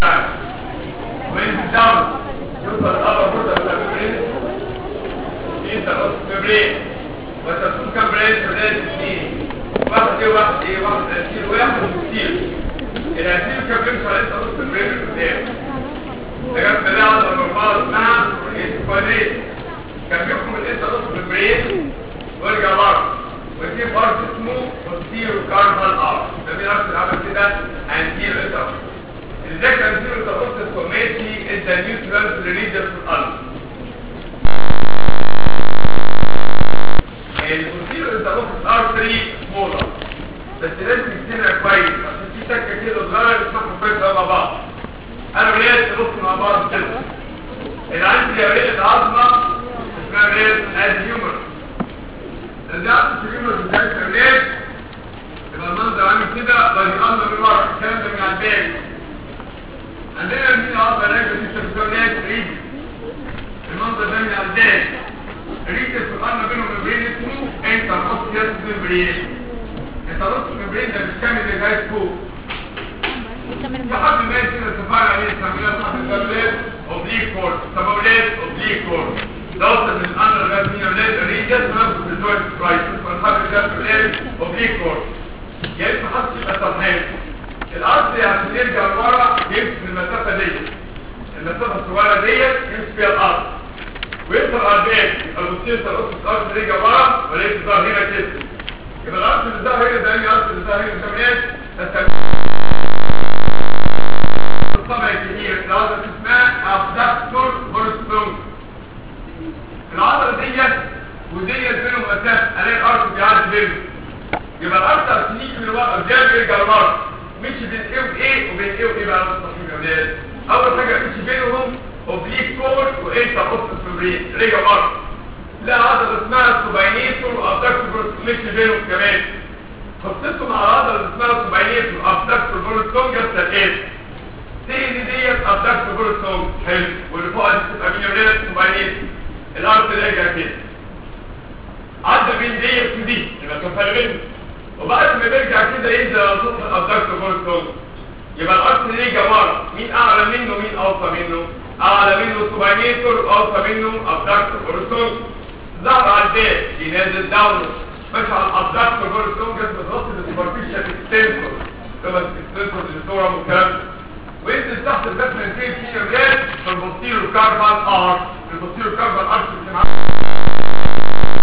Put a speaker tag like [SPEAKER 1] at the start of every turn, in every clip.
[SPEAKER 1] وينزل داون يوصل الابر بوردر بتاع الممبرين انت نص ممبرين وتكون كام بريد في بدايه اثنين واحد ايه واحد ايه واحد اسير واحد وكتير الاسير كان بيمشي على انت نص ممبرين اللي قدام ده كان بناء على المرمى اسمها الاسكوادريت كان بيحكم الانت نص ممبرين ويرجع بره ويجيب ارض اسمه بوستيرو كاربال ارض ده مين ارض العمل كده انتيرو انتر ازاي كان انتيرو انتر فورميشي انت نيوترال ريليجر في الارض البوستيرو انتر ارتري سمولر بس لازم يكتبها كويس عشان في سكه كده صغيره يسمحوا كويس مع بعض انا ولاد تبص مع بعض كده اللي عندي ولاد عظمه اسمها ولاد اديومر رجعت السليمة بالذات كرنات يبقى المنظر عامل كده بل يقلب من ورا الكلام ده من على الباب عندنا مين عضلة راجل في الكرنات ريدي المنظر ده من على الباب ريدي في القلب بينهم مبرين اسمه انت نص ياس مبرين انت نص مبرين ده مش كامل لغاية فوق لحد ما يصير تفاعل عليه تعملها صح الكرنات اوبليك كورد سبولات اوبليك كورد دوت من الأمر الذي من أولاد الريجس نفسه في الجوينت برايسس والحرب ده في الأولاد أوبليك كورد يعني ما حدش يبقى ترهان الأرض عشان يرجع لورا يمشي من المسافة ديت المسافة الصغيرة ديت يمشي فيها الأرض ويظهر على الباب يبقى البوستير ترقص الأرض رجع ورا وليس ظهر هنا كده يبقى الأرض اللي ظهر هنا ده الأرض اللي ظهر هنا ده الطبع الكبير الأرض اسمها أبدكتور هورستون العضلة ديت وديت بينهم مسافة الاقي الارض بيعدي بينهم يبقى الارض تسنيك من الوقت قدام يرجع لورا مشي بين ايه وايه وبين ايه وايه بقى التصميم يا ولاد اول حاجه مشي بينهم اوبليك كورد وانت قصه فبرين رجع ورا لا عضله اسمها السوباينيتور وابدكتور مشي بينهم كمان خصتهم على عضله اللي اسمها السوباينيتور وابدكتور بورستون جت ايه تاني ديت ابدكتور بورستون حلو واللي فوق دي تبقى مين يا ولاد السوباينيتور الارض راجع كده عدى بين ديت ودي يبقى كان فرق بينهم وبعد ما بيرجع كده ينزل على سطح الابدكتور بورستون يبقى الارض رجع ورا مين اعلى منه مين اوطى منه اعلى منه سوباينيتور اوطى منه ابدكتور بورستون ظهر على الباب ينزل داون ماشي على الابدكتور بورستون جت بتغطي السوبرفيشال اكستنسور كما الاكستنسور اللي صورة والكلام ده وينزل تحت الباب من فين في رجال في البوستيرو كاربال ارت البوستيرو كاربال ارت اللي معاه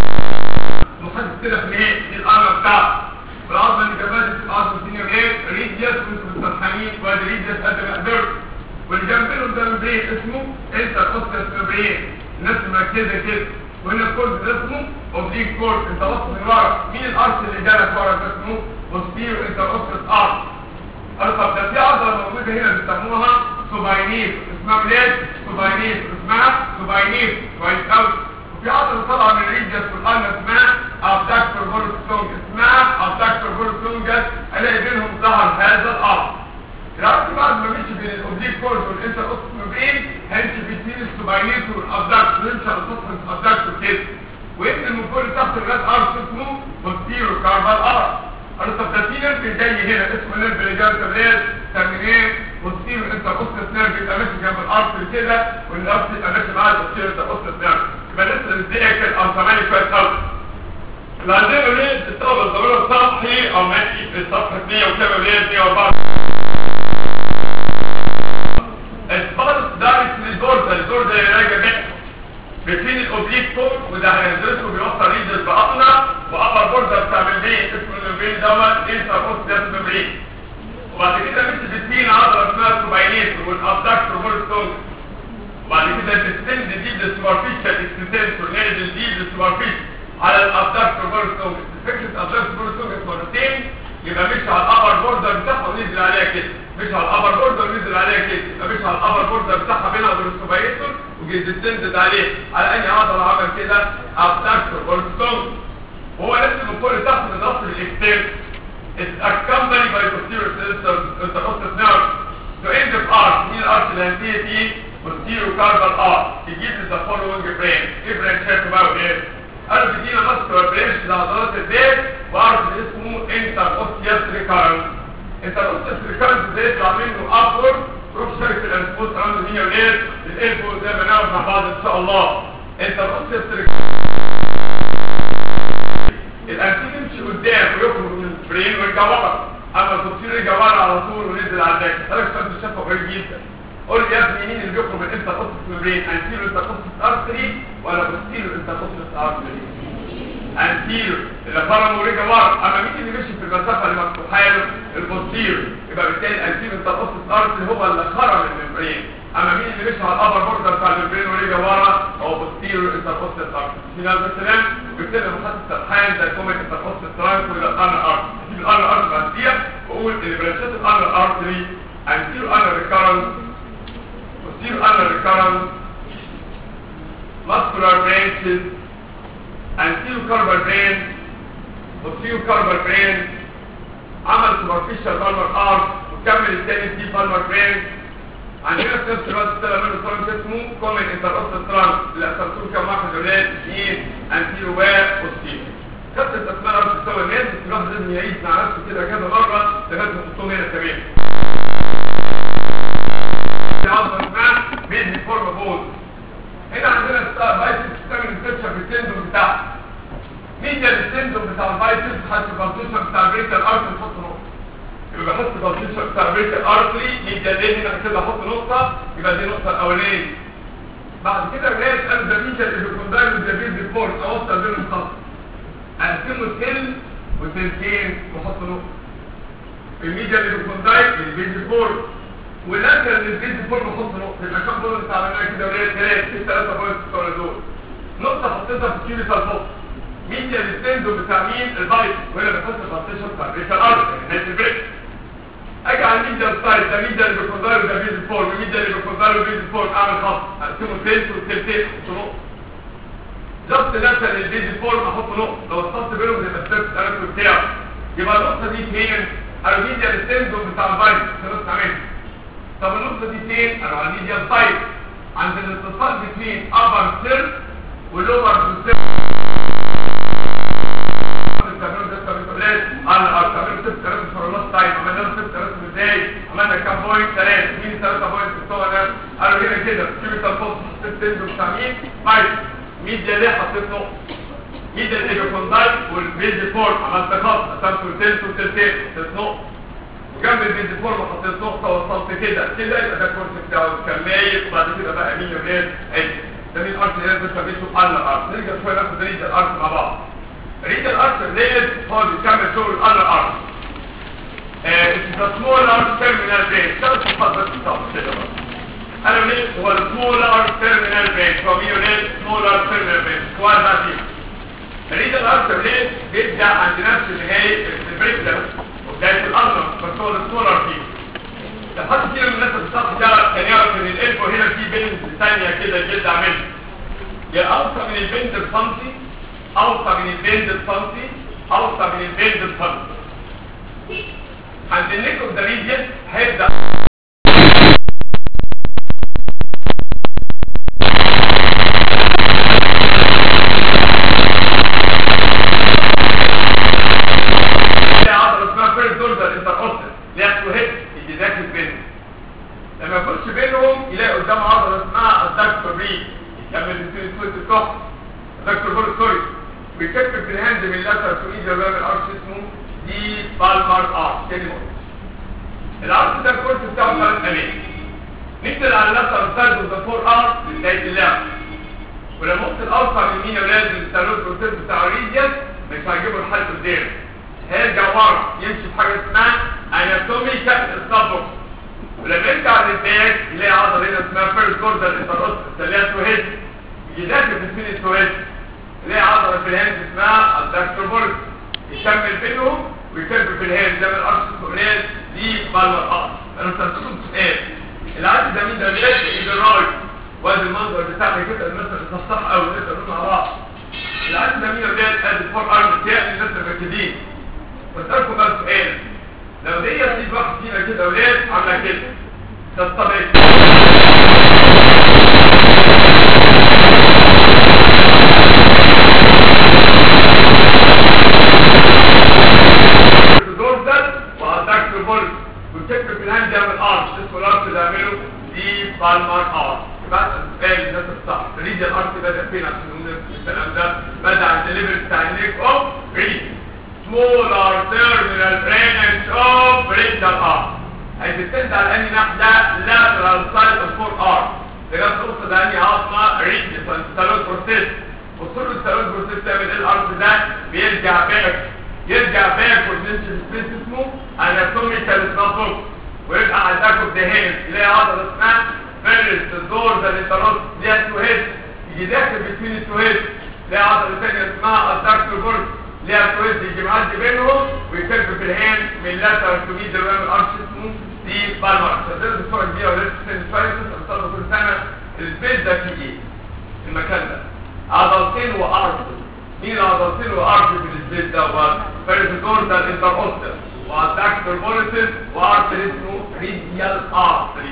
[SPEAKER 1] محدد كده في الايه في الارم بتاعه والعظمه اللي جنبها دي بتبقى عظمه سينيور ايه ريديوس وانتم مسترحمين وادي ريديوس قد ما قدرت واللي جنبهم ده مبرين اسمه انتر اوستس مبرين الناس مركزه كده وهنا الكورد ده اسمه اوبليك كورد انت بص من ورا مين الارش اللي جالك ورا ده اسمه بوستيرو انتر اوستس ارش طب ده في عضله موجوده هنا بيسموها سوباينيف اسمها بلاد سوباينيف اسمها سوباينيف كويس قوي وفي عضله طالعه من الريديوس والقلب اسمها ابدكتور بورستونج اسمها ابدكتور بورستونج الاقي بينهم ظهر هذا الارض الارض بعد ما مشي بين الاوبليك كورد والانتر اوستومبرين هيمشي في سين السوباينيف والابدكتور يمشي على سطح الابدكتور كده وينزل من فوق تحت الراد ارش اسمه بوستيرو كاربال ارش انا طب ده في نيرف جاي هنا اسمه نيرف اللي جاي تمرين تمرين بوستيرو انت قصه نيرف يبقى ماشي جنب الارش كده والارش يبقى ماشي معاه البوستيرو انت قصه نيرف يبقى لسه الدنيا او سامعني كويس قوي اللي عندنا ولاد الطلبه الضمير الصحي او ماشي في الصفحه 100 وكام ولاد 104 الفرس دارت للدور ده الدور ده راجع بيه بين الاوبليك كورد وده هندرسه بيوصل ريدز بأقنع وأبر بوردر بتاع ممبرين اسمه الممبرين دوت انسى بوست ده ممبرين وبعد كده مش بتبين عضله اسمها السوباينيت والابدكتور بورستون وبعد كده بتستند دي بالسوبرفيشال اكستنسور نازل دي بالسوبرفيشال على الابدكتور بورستون فكره الابدكتور بورستون مرتين يبقى مش على الابر بوردر بتاعها ونزل عليها كده مش على الابر بوردر ونزل عليها كده يبقى مش على الابر بوردر بتاعها بينها وبين السوباينيتور وجدتنت عليه على اي عضله عمل كده ابدكتور بورستون هو نفس من فوق لتحت من نص الاكستير accompanied by posterior interosseous nerve to end of arch مين الارش اللي هنتهي فيه posterior carpal arch يجيب لي the following brain ايه برانش شايفه بقى وايه قالوا بيدينا ماسكولار برانش لعضلات الديل وارش اسمه انتر اوسياس ريكارنس انتر اوسياس ريكارنس ده يطلع منه ابورد روح شركه الانسبوت راوند مين ولاد الانفو زي ما نعرف مع بعض ان شاء الله انت الرص الانتين يمشي قدام ويخرج من البرين ويرجع ورا اما الدكتور يرجع ورا على طول ونزل على الباك حضرتك كنت شايفه قريب جدا قول لي يا ابني مين اللي بيخرج من انت قصه البرين انتيرو انت قصه ارتري ولا بوستيرو انت قصه ارتري انتيرو اللي فرم ورجع ورا اما مين اللي مشي في المسافه اللي مفتوحه له البوستيرو يبقى بالتالي الانتيرو انت قصه ارتري هو اللي خرج من البرين اما مين اللي مشي على الابر بوردر بتاع البرين ورجع ورا هو بوستيرو انت قصه ارتري في ناس مثلا بيكتب محطه السرحان ده كومنت انت قصه الترانك ولا الار ارتري اجيب الار ارتري بعديها واقول ان برانشات الار ارتري انتيرو انا ريكارنس posterior ulnar recurrence, muscular branches, anterior carpal brain, posterior carpal brain, عمل superficial palmar arch وكمل الثاني دي palmar brain عندنا في نفس الوقت طلع منه ترانس اسمه كومن انترست ترانس اللي اسمته كم واحد ولاد اثنين انتيرو و posterior خدت التسميه رابط تساوي الناس بس الواحد لازم يعيد مع نفسه كده كذا مره لغايه ما تحطهم هنا كمان عضله اسمها ميد فورم بول هنا عندنا بايسبس بتعمل انسبشن في التندون بتاعها مين ده التندون بتاع البايسبس حاسس البلطوشن بتاع البريكال ارتري نحط نقطه يبقى بحط البلطوشن بتاع البريكال ارتري مين ده ليه هنا كده احط نقطه يبقى دي النقطه الاولانيه بعد كده الناس قالوا ده مين ده الكوندايل والدبيل بالفورم اوصل بينهم خط اقسمه تل وتلتين واحط نقطه الميديا الكوندايل البيز بالفورم ولكن البيز فور بحط نقطه يبقى كام بوينت اللي عملناها كده ولاد ثلاث في ثلاثه بوينت بتوع دول نقطه حطيتها في كيلو الفوق مين اللي التندو بتاع مين البايت وهنا بحط البارتيشن بتاع بريك الارض نهايه البريك اجي على مين ده السايد ده مين ده اللي بيكوندايل وده بيز فور مين ده اللي بيكوندايل وبيز فور اعمل خط اقسمه تلت وتلتين احط نقطه جبت نفسه للبيز فور احط نقطه لو الخط بينهم يبقى السيرف الثلاثه بتاعه يبقى النقطه دي فين؟ على مين ده التندو بتاع البايت خلاص عملت طب النقطة دي فين؟ قالوا على الميديال سايد عند الاتصال بين upper سيرف ولور سيرف التمرين ده بتقولات على التمرين ست ثلاثة فرولات تايم عملنا ست ثلاثة ازاي؟ عملنا كام بوينت؟ ثلاثة مين ثلاثة بوينت بتوع ده؟ قالوا هنا كده كيميكال فوز حطيت تنزل بتاع مين؟ فايت ميديا ليه حطيت نقطة؟ ميديا الايجوكوندايت والبيز فور عملت خط قسمت وتلت وتلتين حطيت نقطة وجنب البيز فورم حطيت نقطة وصلت كده كده يبقى ده الكورس بتاعه كان مايل وبعد كده بقى مين ولاد عد ده مين ارت هنا بس بيشوف على الارت نرجع شويه ناخد ريد الارت مع بعض ريد الارت ليد هو بيكمل شغل على الارت ذا سمول ارت تيرمينال برين ثلاث صفات بس بتاعه كده انا ليه هو السمول ارت تيرمينال برين هو مين ولاد سمول ارت تيرمينال برين سؤال بقى فيه ريد الارت ليه بيبدا عند نفس النهايه البريك ده بداية الأمر بس هو السولار فيه لحد كتير من الناس السطح ده كان يعرف ان الانفو هنا في بنت ثانية كده الجلد عاملها يا اوسع من البنت بسنتي اوسع من البنت بسنتي اوسع من البنت بسنتي عند النيك اوف ذا ريجن هيبدا لما يخش بينهم يلاقي قدام عضله اسمها الدكتور ريد يكمل السيري سويت التحت الدكتور بول سوري بيكتب في الهاند من اللاتر تو ايد الرام الارش اسمه دي بالمر ارش تاني مرة الارش ده الكورس بتاعه ثلاث اماكن ننزل على اللاتر سايد اوف ذا فور ارش لنهايه اللعب ولما وصل اوسع من مين يا ولاد الثالوث بروسيس بتاع الريجن مش هيجيبوا الحل قدام هيرجع ورا يمشي في حاجه اسمها اناتوميكال ستابوكس ولما يرجع للباك يلاقي عضله هنا اسمها فيرست كوردر انترست تلاقيها سوهيد يدخل في السين السوهيد يلاقي عضله في الهاند اسمها الدكتور بورس يكمل بينهم ويكمل في الهاند ده من الارش السؤال دي بالمر ارش انا سالتكم سؤال العدد ده مين ده بيلاقي ايد الرايت وادي المنظر بتاعنا كده الناس اللي صح قوي نقدر نقول مع بعض العدد ده مين ده بيلاقي ادي الفور ارم بتاعي الناس المركزين بسالكم بقى سؤال لو دي تجيب واحد فينا كده اولاد عامله كده ده الطبيعي دورزل وعندك بول وتكتب في الهاند يعمل ارش اسمه الارش اللي يعمله دي بالمر ارش بقى بالي الناس الصح ريد الارش بدا فين عشان نقول الكلام ده بدا عند الليفل بتاع النيك اوف ريد smaller terminal branch of brachial arch هيتسند على اني ناحيه lateral side of four arch ده تقصد اني عظمه ريد الثالوث بروسيس وصول الثالوث بروسيس تعمل ايه الارش ده بيرجع باك يرجع باك والنيشن سبيس اسمه اناتوميكال سنابوك ويبقى على الباك اوف ذا هيد تلاقي عضله اسمها فيرست الدور ده اللي انت ليها تو هيد يجي داخل بين التو هيد تلاقي عضله ثانيه اسمها الدكتور بورد ليها تو هيد يجي معدي بينهم ويكب في الهاند من لاتر تو ميدل ويعمل ارش اسمه دي بالمر تقدر تصور دي ولا تسند ساينس بتطلب كل سنه السبيس ده فيه ايه المكان ده عضلتين وارض مين العضلتين وارض في السبيس ده هو فيرتيكور ده الانتر واتاكتور بوليسيس وارتر اسمه ريديال ارتري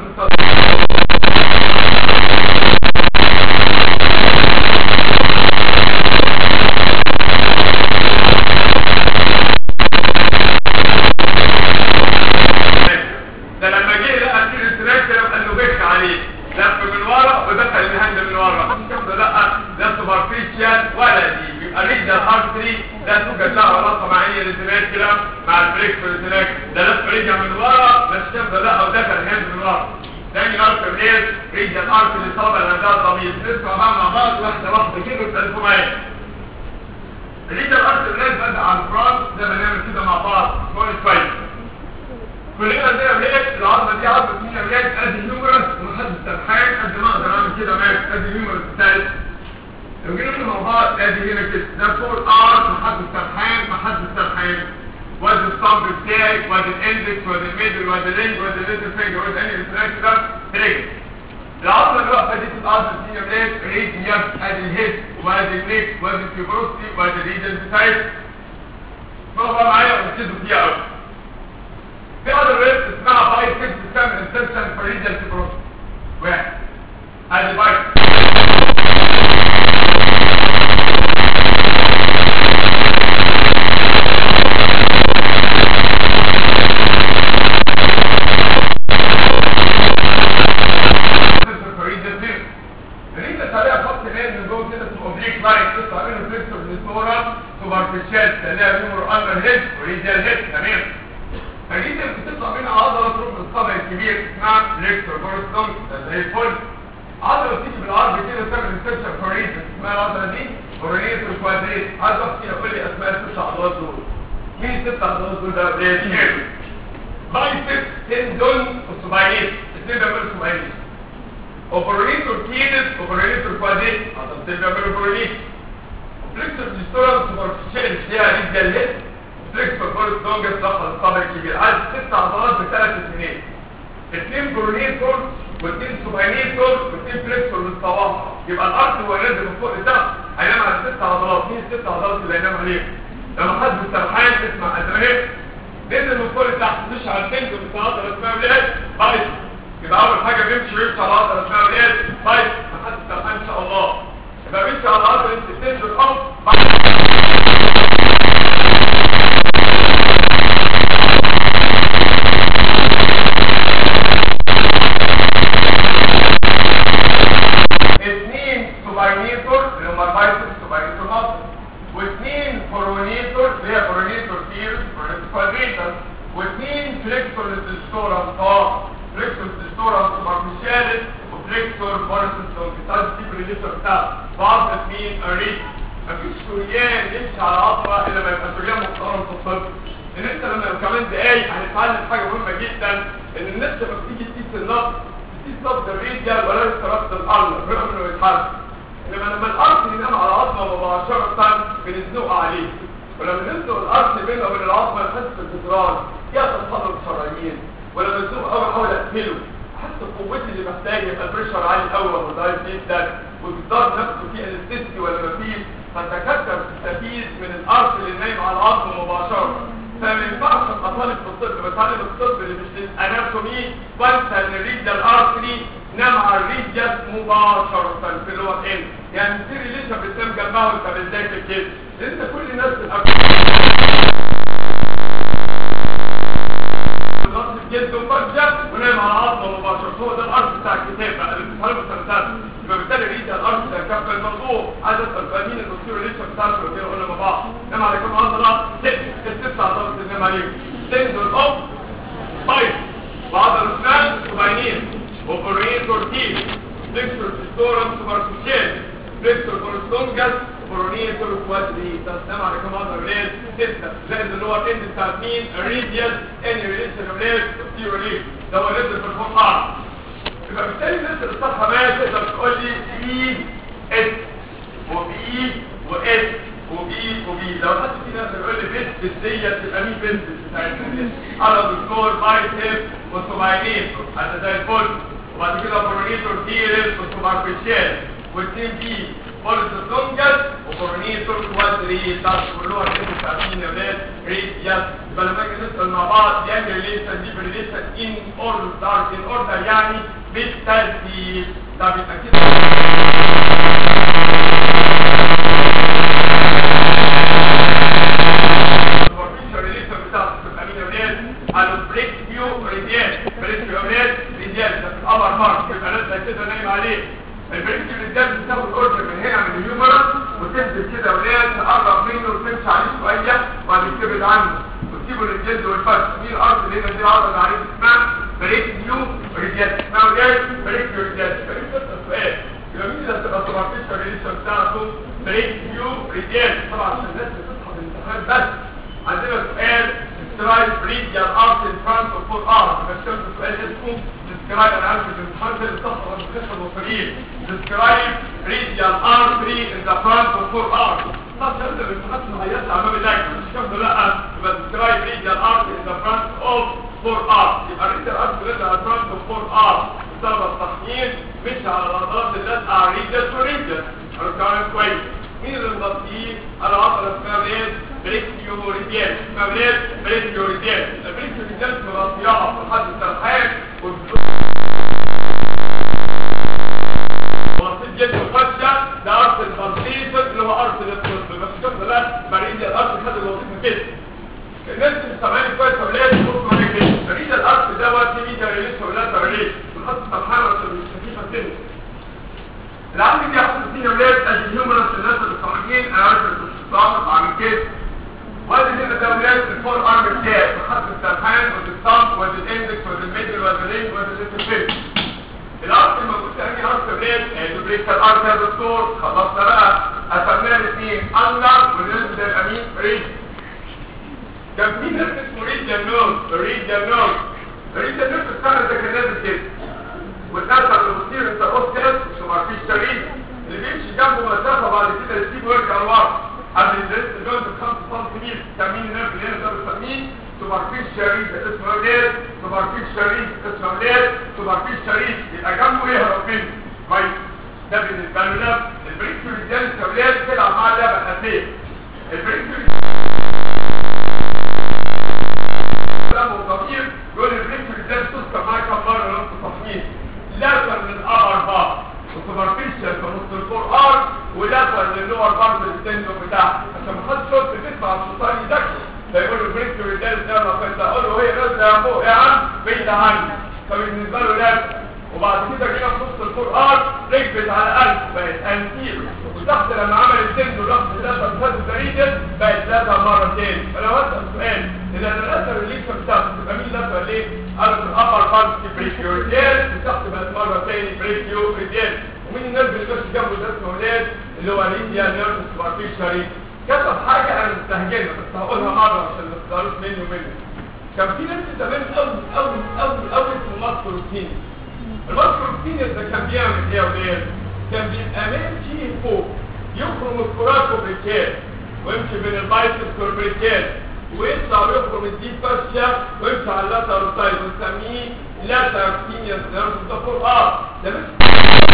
[SPEAKER 1] ده لما جه لقى كيلو تراكتر قال له بك عليه لف من ورا ودخل الهند من ورا مش كده لا ده سوبرفيشال ولا دي يبقى ريديال ارتري ده توجد له علاقه معيه للزمان كده مع البريك في الزناك ده لف رجع من ورا مش كده لا ودخل الهند من ورا تاني ارتر ايه ريديال ارتري اللي طالبه الهندسه الضمير نسمع بقى مع بعض واحده واحده كده وتلفوا معايا الريديال ارتري اللي بدا على الفرونت زي ما نعمل كده مع بعض كويس كويس كلنا زي ما بنقول العظمه دي عظمه مين رجال قد الهيومرس ومحدش سرحان قد ما اقدر اعمل كده معاك قد الهيومرس بتاعي لو جينا مع بعض ادي هنا كده ده فور ار محدش سرحان محدش سرحان وادي الصمب بتاعك وادي الاندكس وادي الميدل وادي اللينج وادي الليتل فينجر وادي انهي ريفلكس ده رجل العظمه اللي واقفه دي تبقى عظمه مين رجال ريديوس ادي الهيد وادي النيك وادي الفيبروستي وادي الريجن بتاعك بقى معايا وركزوا فيها قوي في other ways اسمها باي سيكس بتعمل انسنشن فريديال فيبروس واحد ادي باي سوبرفيشال تلاقيها نمر اندر هيد وريديال هيد تمام فجيت بتطلع منها عضله تروح للصدر الكبير اسمها ليكتور بورستون زي الفل عضله بتيجي بالعرض كده تعمل انسبشن فوريز اسمها العضله دي اورينيت الكوادريت عايز احكي اقول لي اسماء الست عضلات دول مين الست عضلات دول ده ايه بايسبس تندون وسباينيت الاثنين بيعملوا سباينيت اوبريتور كيدس اوبريتور كوادريت عضلتين بيعملوا اوبريت فليكسور ديستورال سوبرفيشال فيها ريديال هيد فليكسور فورس لونجس دخل الصدر الكبير عايز ست عضلات بثلاث اثنين اثنين برونيتور واثنين سوباينيتور واثنين فليكسور للصواحة يبقى الارض هو نازل من فوق لتحت هينام على ست عضلات مين الست عضلات اللي هينام عليهم لما حد سرحان اسمع ازمه نزل من فوق لتحت مش على السنتر بتاع عضله اسمها ولاد بايت يبقى اول حاجه بيمشي بيمشي على عضله اسمها ولاد بايت ما حد سرحان ان شاء الله يبقى بيمشي على عضله السنتر او اثنين سوباينيتور اللي هم البايسبس سوباينيتور مصر واثنين كورونيتور اللي هي كورونيتور تيرس كورونيتور كوادريتر واثنين فليكسور للدستورا اه فليكسور للدستورا سوبرفيشاليس وفليكسور بورسس لونجيتاز دي بريليتور بتاع بعض مين اريد مفيش سوريان يمشي على عصبة الا ما يبقى سوريان محترم في الطب ان انت لما كمان دقايق هنتعلم حاجه مهمه جدا ان الناس لما بتيجي تقيس النبض في صد الريديال ولا استرابت الارض رغم انه يتحرك انما لما الارض ينام على عظمه مباشره بنزنق عليه ولما نزنق الارض بينه وبين العظمه نحس بالجدران يحصل صدر الشرايين ولما نزنق قوي احاول اقفله احس بقوتي اللي محتاج يبقى البريشر عالي قوي ولا ضعيف جدا والجدار نفسه فيه انستيستي ولا ما فيه فتكتب تستفيد من الارض اللي نايم على العظم مباشره فما ينفعش ابقى طالب في الطب بتعلم الطب اللي مش للاناتومي بنسى ان الريديال ارتري نام على الريديال مباشره في اللي هو ان يعني تصير لسه بتنام جنبها وانت بتذاكر كده انت كل الناس الأكبر جلد وفرجة ونام على عظمه مباشرة هو ده الارض بتاع الكتاب بقى اللي بتفهم مسلسلات يبقى بالتالي ريد الارض ده كف الموضوع عايز اسال فاهمين الدكتور لسه بتاعته وكده قلنا مع بعض نام على كام عضله ست الست عضلات اللي نام عليهم تنزل اوف طيب وعضله اسنان وبعينين وفرين تورتيل فليكسور ستورم سوبرفيشال فليكسور كورستونجس فرونيه كوركوادري تنام على كام عضله ولاد ستة زائد اللي هو الاند بتاع مين الريديال اني ريليشن ولاد تيرو ليه ده هو اللي في الفقاعه يبقى بالتالي الناس اللي صح ما تقدر تقول لي بي اس وبي واس وبي وبي لو حد فينا يقول لي بنت بالدية تبقى مين بنت بتاعتنا على دكتور بايسيب وسوباينين حتى زي الفل وبعد كده برونيتور تيرس وسوبارفيشال والتيم بي بوليس لونجس وبرونيتور كوادري تاس كلها كده تعرفين يا ولاد ريت يس يبقى لما نيجي نسال مع بعض يعني ريليشن دي ريليشن ان اوردر ان اوردر يعني بالترتيب طب يبقى كده السوبرفيشال ريليشن بتاعته بتبقى مين يا ولاد؟ قالوا بريك فيو ريديال بريك فيو ريديال ريديال ده في القمر مارك يبقى لازم كده نايم عليه البريك فيو ريديال بتاخد اوردر من هنا من الهيومرس وتنزل كده يا ولاد تقرب منه وتمشي عليه شويه وبعد كده تبعد عنه وتسيبه للجلد والفرش دي الارض اللي هنا دي العضله اللي عليه اسمها بريك فيو ريديال اسمها ولاد بريك فيو ريديال بريك فيو سؤال يبقى مين اللي هتبقى السوبرفيشال ريليشن بتاعته بريك فيو ريديال طبعا عشان الناس اللي بتصحى في الامتحان بس عندنا سؤال describe radial arc in front of four arms بس كان سؤال اسمه describe انا عارف الامتحان ده اللي صح ولا مش المصريين describe radial artery in the front of four arms طب انت الامتحان معيط على باب اللجنه مش كده لا يبقى describe radial artery in the front of four arms يبقى radial artery in the front of four arms الطلبه الصحيين مش على العضلات اللي تقع radial to radial انا كمان كويس مين اللي مغطيه على عضله اسمها ريد بريكيو ريديال اسمها ريد بريكيو ريديال البريكيو ريديال مغطياها في حد السرحان وغطيت جلد الفشه ده ارض البلطيس اللي هو ارض الطفل بس شوف لا مريض الارض خد الوظيفه كده الناس اللي سامعين كويس اولاد بصوا معايا كده مريض الارض دوت في ميديا ريليس اولاد ريليس بنحط السرحان عشان مش خفيفه كده العلم دي احط فيه اولاد ادي الهيومرس الناس اللي صاحيين انا عارف الاستطاعه عامل كده وادي هنا ده اولاد الفور ارم بتاعي بحط السرحان ودي الثumb ودي الاندكس ودي الميدل ودي الرينج ودي الليتل الارض الموجود في انهي ارض بريد البريك الارض يا دكتور خلصنا بقى قسمناها الاثنين انر والناس ده يبقى مين ريد كان في ناس اسمه ريد جنون ريد جنون ريد جنون في السنه ده كان نازل كده والناس اللي بتصير انت قلت كده ما فيش شريك اللي بيمشي جنبه مسافه بعد كده يسيبه ويرجع لورا قبل الدرس الجوز ب 5 سم تامين النرف اللي هنا ده بنسميه سوبرفيش شريك اسمه ايه؟ سوبرفيش شريك اسمه ايه؟ سوبرفيش شريك يبقى جنبه يهرب منه كويس ده بالنسبه له ده البريكتوري ده الكابلات تلعب معاه لعبه اساسيه البريكتوري كلام وضمير يقول البريكتوري ده تذكر معاه كم مره لو انت تصميم لاتر من الابر بار وسوبرفيشال في نص الفور ار ولاتر للور بار في التندو بتاعها عشان ما حدش شوط بتسمع السلطان يذاكر فيقول له بريك ريدال ده ما كنت اقول له هي نازله يا فوق يا عم بعيد عني فبالنسبه له لاتر وبعد كده جينا في نص الفور ار ركبت على قلب بقت انتير وتحت لما عمل التندو ضغط لاتر فاز بريدل بقت لاتر مره تاني فلو اسال سؤال اذا اللاتر ريليشن بتاعته تبقى مين لاتر ليه؟ قالوا في الابر بارت بريكيو ريديال وتحت بقت مره تاني بريكيو ريديال ومين النيرف اللي ماشي جنبه ده اسمه ولاد اللي هو ليديا نيرف سوبرفيشري كتب حاجه انا مستهجنها بس هقولها مره عشان ما تزعلوش مني ومني كان في ناس زمان قوي قوي قوي قوي اسمه ماسكو روتين الماسكو روتين ده كان بيعمل ايه يا ولاد؟ كان بيبقى ماشي فوق يخرم الكوراكو بريكال ويمشي بين البايسبس والبريكال ويطلع ويخرم الديب فاشيا ويمشي على اللاتر سايد ونسميه لاتر سينيس نيرف ده اه ده مش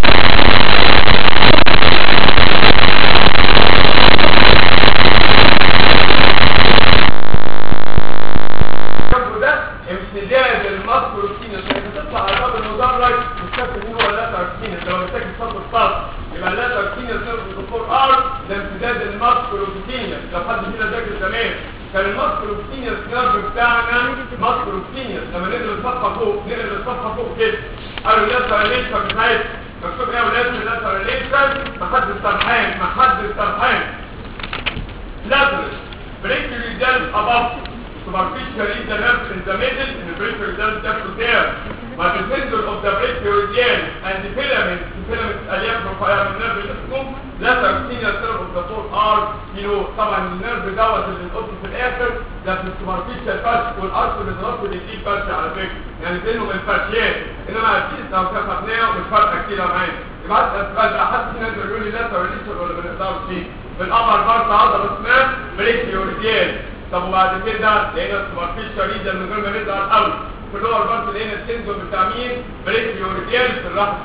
[SPEAKER 1] جنبه ده امتداد المصر والسينس لما تطلع على باب المدرج مش فاكر مين هو اللاتر سينس لو محتاج تصل الصف يبقى اللاتر سينس نيرف دكتور ار ده امتداد المصر والسينس لو حد فينا ذاكر زمان كان الماسكروبتينيوس نيرف بتاعنا ماسكروبتينيوس لما نقلب الصفحه فوق نقلب الصفحه فوق كده قالوا لسه ريليشن بتاعت مكتوب ايه يا ولاد لسه ريليشن محدش سرحان محدش سرحان لاترال بريكري دال above superficial is the nerve in the middle and the peripheral does that to there but the center of the brachioradian and the filament the filament الياف رفيع من النرف اللي اسمه lateral senior nerve of the fourth arm you know طبعا النرف دوت اللي القط في الاخر ده في السوبرفيشال فاش والارض بالظبط اللي دي فاش على فكره يعني بينهم الفاشيات انما اكيد لو كفتناه مش فارقه كتير معايا يبقى السؤال ده حد فينا يقول لي lateral release ولا ما نقدرش فيه في الابر بارت عضله اسمها بريكيوريديان طب وبعد كده لقينا السوبرفيشال ريجن من غير ما نزعل قوي في اللور بارت لقينا السنسور بتاع مين بريكيوريديان في الراحه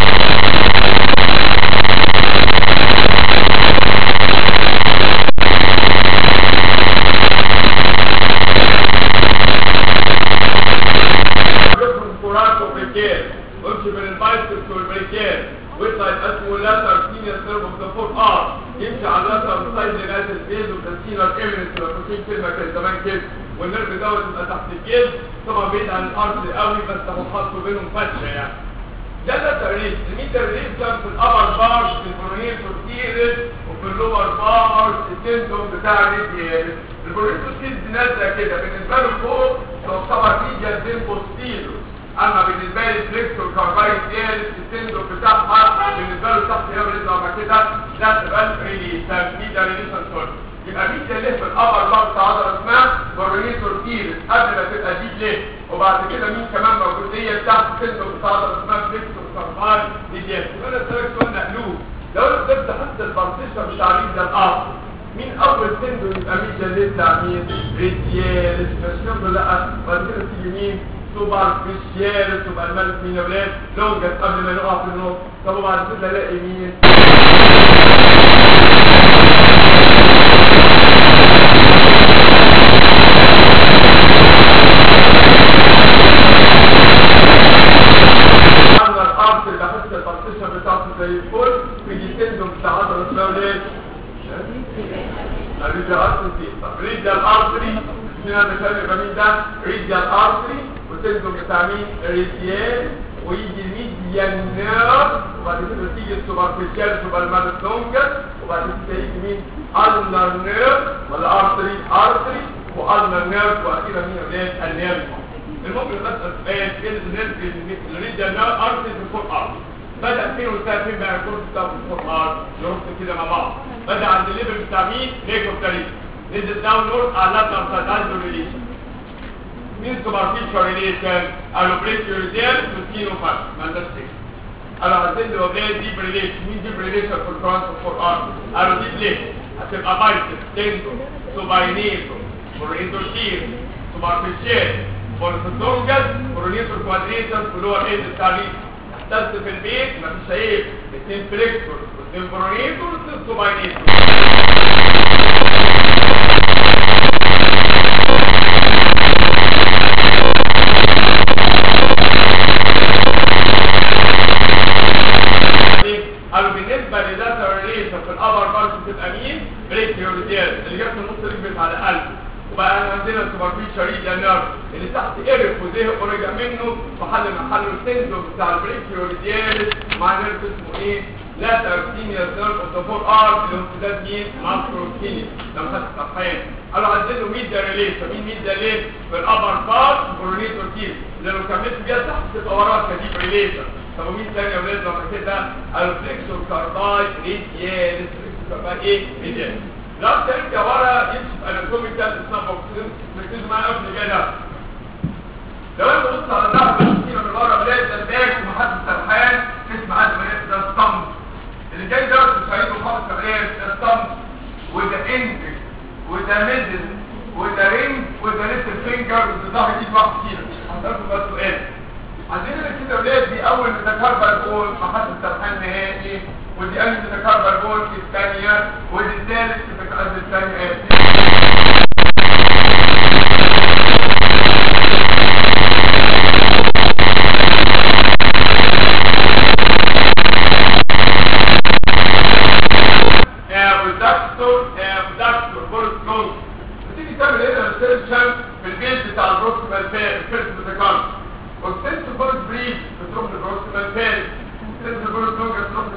[SPEAKER 1] وامشي من البايسبس والبريكير ويطلع اسمه لاتر سينيور سيرف اوف ذا فور ار يمشي على اللاتر سايد لغايه البيز والتنسينر ايمنس لو كنت كلمه كان زمان كده والنرف دوت يبقى تحت الجلد طبعا بعيد عن الارض قوي بس هو خاص بينهم فتشه يعني ده اللاتر ريس الميتر ريس كان في الابر بارز في البرونيل فورتيرس وفي اللور بارز التندوم بتاع الريديال البرونيل فورتيرس نازله كده بالنسبه له فوق تعتبر ريديال بين بوستيرو اما بالنسبه لي الفليكسور كاربايد ديال السندروم بتاعها بالنسبه له تحت هنا بنطلع مع كده ده تبقى ريليشن دي ده ريليشن سورس يبقى دي تلف الابر بارت عضله اسمها برونيتور تيرس قبل ما تبقى دي ليه وبعد كده مين كمان موجود هي تحت السندروم بتاع عضله اسمها فليكسور كاربايد دي ديال وانا سالك سؤال مقلوب لو انا قدرت احط البارتيشن بتاع مين ده الارض مين اول سندروم يبقى مين ده بتاع مين ريديال مش لا بعد كده تيجي مين سوبر فيشيال تبقى الملك مين يا ولاد لونجت قبل ما نقع في النص طب وبعد كده الاقي مين عندنا الارض اللي بحس البارتيشن بتاعته زي الفل بيجي سندوم بتاع عضله اسمها ولاد الريديال ارتري طب ريديال ارتري هنا بنسمي يبقى مين ده ريديال ارتري وتنزل بتاع مين ريديال ويجي الميديان نيرف وبعد كده تيجي السوبرفيشال تبقى المارسونجر وبعد كده يجي مين النر نيرف ولا ارتري ارتري والنر نيرف واخيرا مين اولاد النيرف المهم بس سؤال كده النيرف الريديال نيرف ارتري في الفور ارتري بدأ فين وانتهى فين بقى الكورس بتاع الفور ارتري نربط كده مع بعض بدأ عند الليفل بتاع مين ليكو تاريخ نزل داون نورث على اللاتر سايد عنده ريليشن مين سوبرفيشال ريليشن قالوا بريكيوريديال وسكينو فاش ما ده ستيك قالوا عايزين له ايه ديب ريليشن مين ديب ريليشن في الفرونت فور ارم قالوا ديب ليه هتبقى بايسب تندو سوباينيتو بريندوشير سوبرفيشال بورسوتونجل برونيتور كوادريتس ولور ايد التعريف تحتس في البيت مفيش عيب اثنين فليكتور واثنين برونيتور واثنين سوباينيتور قالوا بالنسبه للاتر ريليشن في الابر بارت بتبقى مين بريكيوريديال اللي جت في النص ركبت على القلب وبقى عندنا السوبرفيشال ريديال نيرف اللي تحت قرف وزهق ورجع منه وحل محله السندروم بتاع البريكيوريديال مع نيرف اسمه ايه لاتر سينيور نيرف اوف ذا فور ار اللي هو امتداد مين ماكروسينيا لما خدت الصفحين قالوا عايزين له ميديا ريليشن مين ميديا ليه في الابر بارت برونيتور كيل لو كملت بيها تحت تبقى وراها كديب ريليشن طب ومين تاني يا ولاد لما كده الفليكسور كارباي ريديال الفليكسور كارباي ايه ريديال لو ترجع ورا يمشي في اناتوميكال اسمها بوكسين ركزوا معايا قبل كده لو انت بص على ظهر الكتيبه من ورا بلاقي ده باك ومحدش سرحان اسمع هذا بلاقي ده ستامب اللي جاي ده مش هيجي خالص بلاقي ده ستامب وده اندكس وده ميدل وده رينج وده ليتل فينجر وده ظهر ايد واحد كده هسألكم بس سؤال عندنا كده ولاد دي اول متكربل جول محدش سرحان نهائي ودي اول متكربل جول في الثانيه ودي الثالث متكربل الثانيه ابدكتور ابدكتور بورس كلوز بتيجي تعمل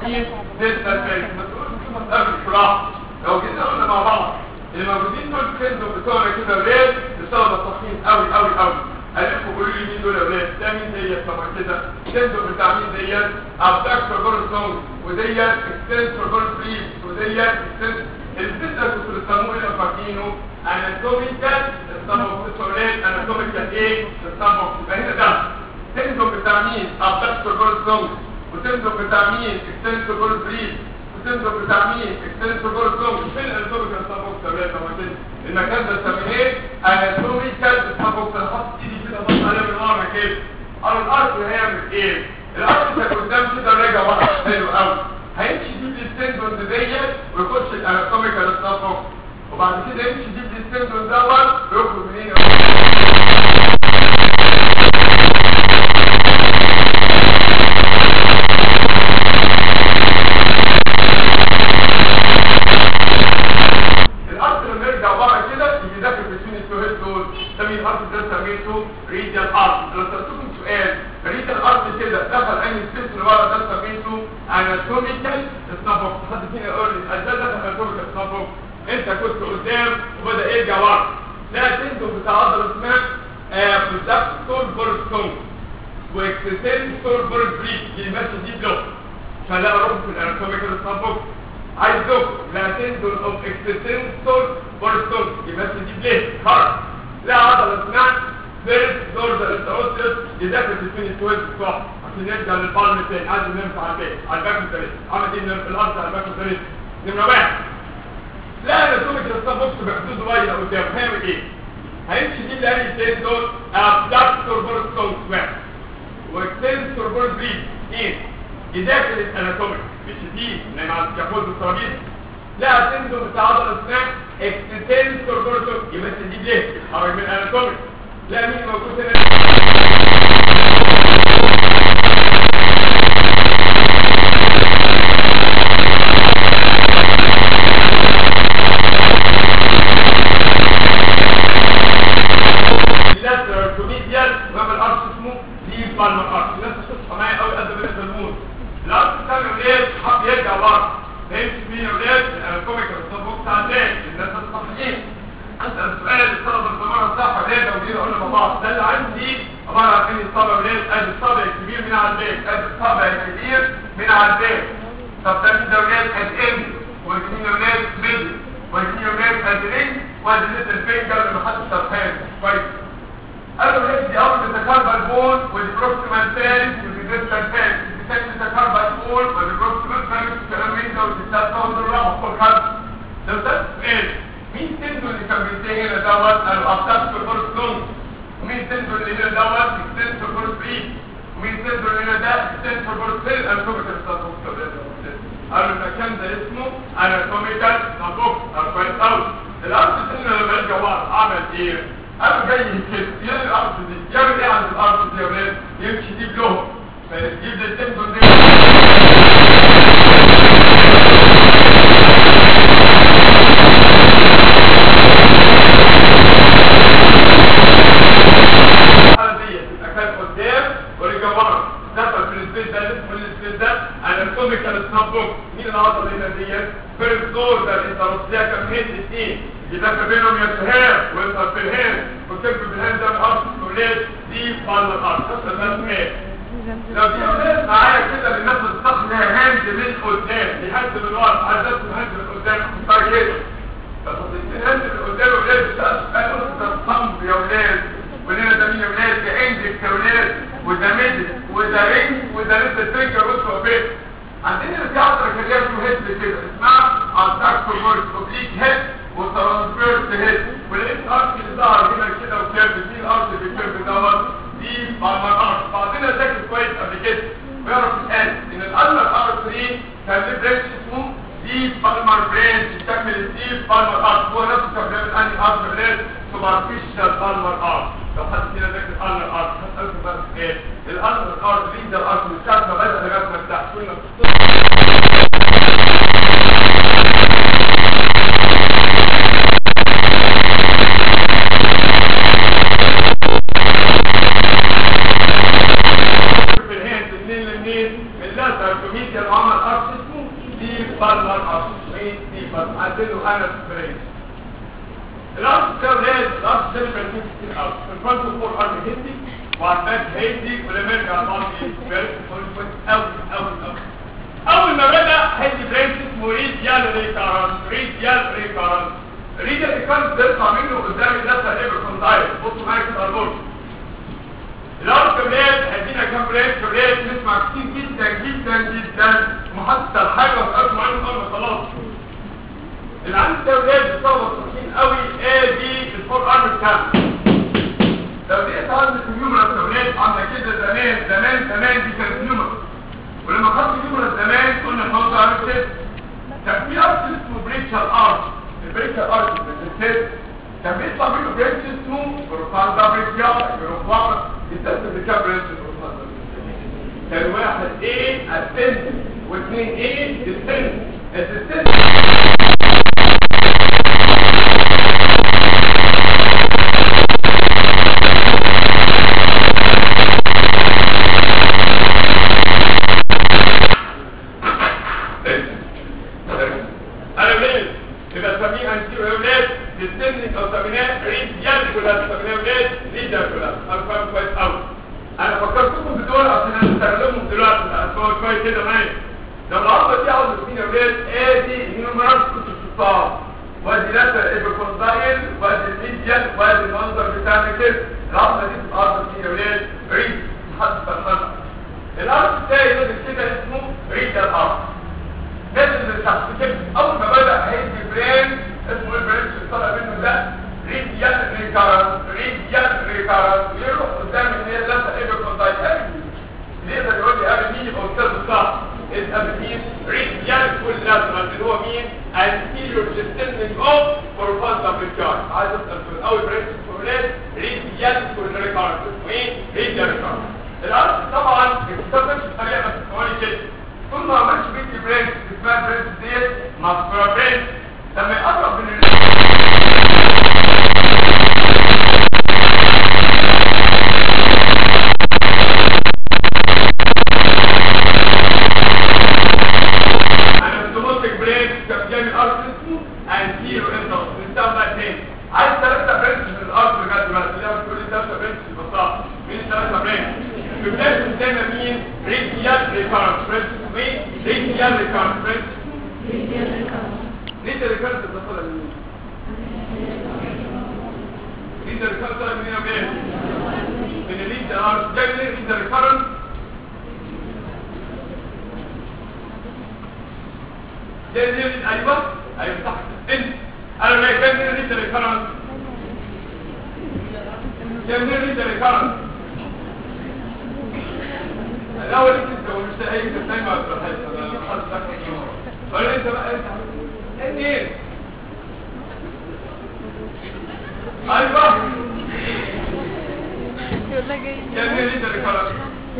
[SPEAKER 1] مين ديستال فيس مسؤول بصفه قبل الصراحه لو جينا قلنا مع بعض اللي موجودين دول كنزو بتوعنا كده ولاد بسبب التصحيح قوي قوي قوي قالوا قولوا لي مين دول يا ولاد ده مين ديت طبعا كده كنزو بتاع مين ديت ابداكتور جورسون وديت اكستنسور جورسون وديت اكستنسور الفكره كنتوا بتسموه ايه لو فاكرينه اناتوميكال السموكسيسولات اناتوميكال ايه السموكس يبقى هنا ده تنزل بتاع مين ابداكتور جورسون وتنزل بتاع مين اكستنسور جورسون وتنزل بتاع مين اكستنسور جورسون فين الاناتوميكال سموكس يا ولاد طبعا كده المكان ده سميه ايه اناتوميكال سموكس انا حاطط ايدي كده بص عليها من ورا كده على الارض هيعمل ايه الارض ده قدام كده راجع ورا حلو قوي هيمشي دي بالستندون ديت ويخش الاناتوميكال ستافوك وبعد كده يمشي دي بالستندون دوت ويخرج منين الارض لما يرجع ورا كده يجي داخل في سين السوهيل دول ده مين الارض ده سميته ريديال ارض لو سالتكم سؤال ريديال ارض كده دخل انهي سيس اللي ورا ده سميته اناتوميكال ستافوك حد فينا يقول لي ازاي دخل اناتوميكال ستافوك انت كنت قدام وبدا يرجع ورا ده تندو بتاع عضله اسمها بروتاكتور بورستون واكستنسور بوربريك يمشي دي بلوك فلا اروح في الاناتوميكال ستافوك عايز دوك لا تندو اوف اكستنسور بورستون يمشي دي بليك خرج لا عضله اسمها فيرست دورزال انتروسيوس يدخل في السين السويد بتوعه عشان نرجع للبالم تاني عايز نرفع على الباك على الباك الثالث عمل ايه نرفع الارض على الباك الثالث نمره واحد لا اناتوميك الستاف بوكس بحدود وايده قدام هيعمل ايه هيمشي دي اللي قال لي دول ابداكتور بورستون واحد واكستنسور بورد بريد اثنين يداخل الاناتوميك مش دي نايم على الكابوت والترابيز لا تندو بتاع عضله اسمها اكستنسور بورستون يبقى دي ليه يتحرك من الاناتوميك لا مين موجود هنا lateral to medial وهو الارش اسمه دي بالمر ارش الناس تصحى معايا قوي قد ما يقدرون الارش بتاع الاولاد حب يرجع ورا فهمت مين يا اولاد الاناتوميك الصفوف بتاع الناس الناس الصحيين اسال سؤال الطلبه الصغيره صح ولا لو جينا قلنا مع بعض ده اللي عندي عباره عن ان الصابع اولاد ادي الصابع الكبير من على البيت ادي الصابع الكبير من على البيت طب ده مين ده اولاد قد ام ومين يا اولاد ميدل ومين يا اولاد قد رينج وادي ليتل فينجر اللي محدش شرحان كويس قالوا ليه دي اول تكربل بول والبروكسيمال ثالث والديستال ثالث الثاني تكربل بول والبروكسيمال ثالث الكلام من ده والديستال ثالث الرابع كل حد لو ده سؤال مين تندو اللي كان بينتهي هنا دوت قالوا ابتاكس في فورس لونج ومين تندو اللي هنا دوت اكستنس في فورس بريد ومين تندو اللي هنا ده اكستنس في فورس سيل اناتوميكال ستاتوك قالوا المكان ده اسمه اناتوميكال ستاتوك كويس قوي الارض سنه لما يرجع ورا اعمل ايه قالوا جاي كده يا الارض دي يعمل ايه عند الارض دي يا ولاد يمشي دي بلوه فيجيب لي التندون دي الحالة دي يبقى كان قدام ورجع ورا دخل في السبيس ده اسمه السبيس ده اناتوميكال سناب بوك مين العضله هنا ديت فيرست دور ده الانتروسيا كان هيد اثنين يدافع بينهم يتهاب ويظهر في الهند وكيف في الهند ده الارض الولاد دي بالنا الارض حتى الناس مات لو دي اولاد معايا كده للناس بتستخدم هاند من قدام دي هاند من ورا عايز اسمه هاند من قدام اختار كده فالهاند من قدام ولاد قالوا ده الصمت يا ولاد ولنا ده مين يا ولاد ده اندكس يا ولاد وده ميدل وده رينج وده لسه فينجر وسط وبيت عندنا في عضله كده اسمه هيد كده اسمها ادكتور بورس اوبليك هيد وترانسفيرس هيد ولقيت الارض اللي ظهر هنا كده وكيرف دي الارض اللي بالكيرف دوت دي بالمر ارض بعضنا ذاكر كويس قبل كده ويعرف الان ان الالمر ارض دي كان ليه برانش اسمه دي بالمر برانش يستكمل الدي بالمر ارض هو نفسه كان بيعمل انهي ارض برانش سوبرفيشال بالمر ارض لو حد فينا ذاكر الالمر ارض هسألكم بقى ايه الالمر ارض دي ده الارض من ساعه ما بدا لغايه ما فتح كنا في الهند منين لمنين من اللاتر كوميديا عمل ارش اسمه دي بالمر ارش مين دي بالمر عندنا انا بريس الارش ده ولاد الارش ده بيبقى فيه كتير قوي الفرونت فور ارم هندي وعلى الباك هندي والامريكا على الماضي بيرس كويس قوي قوي قوي اول ما بدا هندي بريس اسمه ريديال ريكارنس ريديال ريكارنس ريديال ريكارنس بيطلع منه قدام اللاتر ايبر كوندايل بصوا معايا كده على البورد الارض كبريت هدينا كام بريد كبريت نسمع كتير جدا جدا جدا محطة الحاجة وتقف معانا خالص خلاص اللي عندي تولاد بتصور صحيحين قوي ايه دي الفور ارم بتاعنا لو دي عندك النيومرا التولاد عاملة كده زمان زمان زمان دي كانت نيومرا ولما خدت نيومرا زمان قلنا الموضوع عامل كده كان في ارت اسمه بريتشال ارت البريتشال ارت بالذات كان بيطلع منه بريتش اسمه بروفان ده بريتشال بروفان يستخدم بكام بريتش بروفان كان واحد ايه اسند واثنين ايه ديسند الديسند انا ليه يبقى سميه انتي اولاد ديسند او سميناه ريد يالكولاس سميناه اولاد ريد يالكولاس انا فاهم كويس قوي انا فكرتكم بدول عشان هنستخدمهم دلوقتي اسمعوا شويه كده معايا لو العضله دي عضله مين يا اولاد ادي هيومرس الصفار وادي لاتر ايبوكوندايل وادي الميديان وادي المنظر بتاعنا كده العضله دي بتبقى عضله مين يا اولاد ريد حد فهمها الارض بتاعي نزل كده اسمه ريد الارض نزل تحت كده اول ما بدا هيدي برين اسمه ايه البرين اللي طالع منه ده ريديال ريكارنس ريديال ريكارنس يروح قدام ان هي لسه ايه بالكونتايت اللي يقدر يقول لي قبل مين يبقى استاذ صح قبل مين ريديال كل لازمه اللي هو مين anterior descending of profonda بريكارد عايز اسال في الاول برين اسمه ريديال كل ريكارنس اسمه ايه ريديال ريكارنس الارض طبعا اكتشفت بطريقه بس ثواني كده طول ما عملتش بيتي برين اسمها برين ديت ماسكورا برين لما يقرب من الانتوموتيك برين كان جاي من الارض اسمه انتيرو انتو نستخدم بقى تاني عايز ثلاثة برينش من الارض بجد بقى اللي هو بتقول لي ثلاثة برينش بالظبط مين ثلاثة برينش ببلاش قدامنا مين ريديال ريكارنس برينش مين ريديال ريكارنس برينش ريديال ريكارنس ده طالع منين ريديال ريكارنس طالع منين يا بيه من الريديال ارض جاي منين ريديال ريكارنس جاي منين ايوه ايوه صح انت انا ما جاي منين ريديال ريكارنس جاي منين ريديال ريكارنس الاول انت انت ومش هيك تسمع ما بتحس انا حد ذكر ولا انت بقى انت انت ايه ايوه
[SPEAKER 2] يلا جاي
[SPEAKER 1] يا ابني انت اللي خلاص